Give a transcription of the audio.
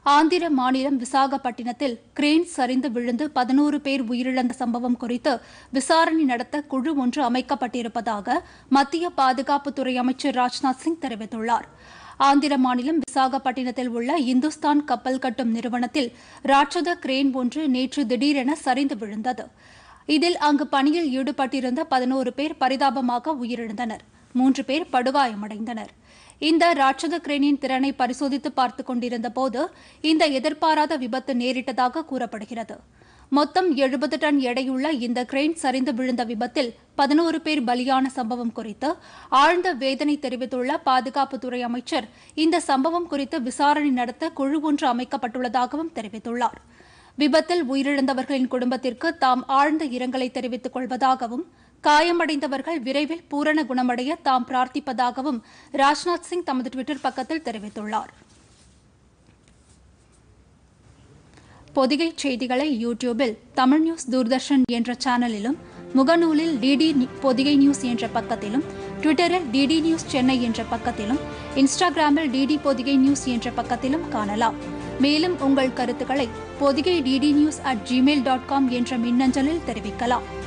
ஆந்திர மாநிலம் விசாகப்பட்டினத்தில் கிரேன் சரிந்து விழுந்து பதினோரு பேர் உயிரிழந்த சம்பவம் குறித்து விசாரணை நடத்த குழு ஒன்று அமைக்கப்பட்டிருப்பதாக மத்திய பாதுகாப்புத்துறை அமைச்சர் ராஜ்நாத் சிங் தெரிவித்துள்ளார் ஆந்திர மாநிலம் விசாகப்பட்டினத்தில் உள்ள இந்துஸ்தான் கப்பல் கட்டும் நிறுவனத்தில் ராட்சத கிரேன் ஒன்று நேற்று திடீரென சரிந்து விழுந்தது இதில் அங்கு பணியில் ஈடுபட்டிருந்த பதினோரு பேர் பரிதாபமாக உயிரிழந்தனர் மூன்று பேர் படுகாயமடைந்தனர் இந்த ராட்சத கிரேனின் திறனை பரிசோதித்து பார்த்துக் கொண்டிருந்த போது இந்த எதிர்பாராத விபத்து நேரிட்டதாக கூறப்படுகிறது மொத்தம் எழுபது டன் எடையுள்ள இந்த கிரெயின் சரிந்து விழுந்த விபத்தில் பதினோரு பேர் பலியான சம்பவம் குறித்து ஆழ்ந்த வேதனை தெரிவித்துள்ள பாதுகாப்புத்துறை அமைச்சர் இந்த சம்பவம் குறித்து விசாரணை நடத்த குழு ஒன்று அமைக்கப்பட்டுள்ளதாகவும் தெரிவித்துள்ளார் விபத்தில் உயிரிழந்தவர்களின் குடும்பத்திற்கு தாம் ஆழ்ந்த இரங்கலை தெரிவித்துக் கொள்வதாகவும் காயமடைந்தவர்கள் விரைவில் பூரண குணமடைய தாம் பிரார்த்திப்பதாகவும் ராஜ்நாத் சிங் தமது டுவிட்டர் பக்கத்தில் தெரிவித்துள்ளார் பொதிகை செய்திகளை யூடியூபில் தமிழ் நியூஸ் தூர்தர்ஷன் என்ற சேனலிலும் முகநூலில் டிடி பொதிகை நியூஸ் என்ற பக்கத்திலும் ட்விட்டரில் டிடி நியூஸ் சென்னை என்ற பக்கத்திலும் இன்ஸ்டாகிராமில் டிடி பொதிகை நியூஸ் என்ற பக்கத்திலும் காணலாம் மேலும் உங்கள் கருத்துக்களை Podhigai DD news at Gmail dot com என்ற மின்னஞ்சலில் தெரிவிக்கலாம்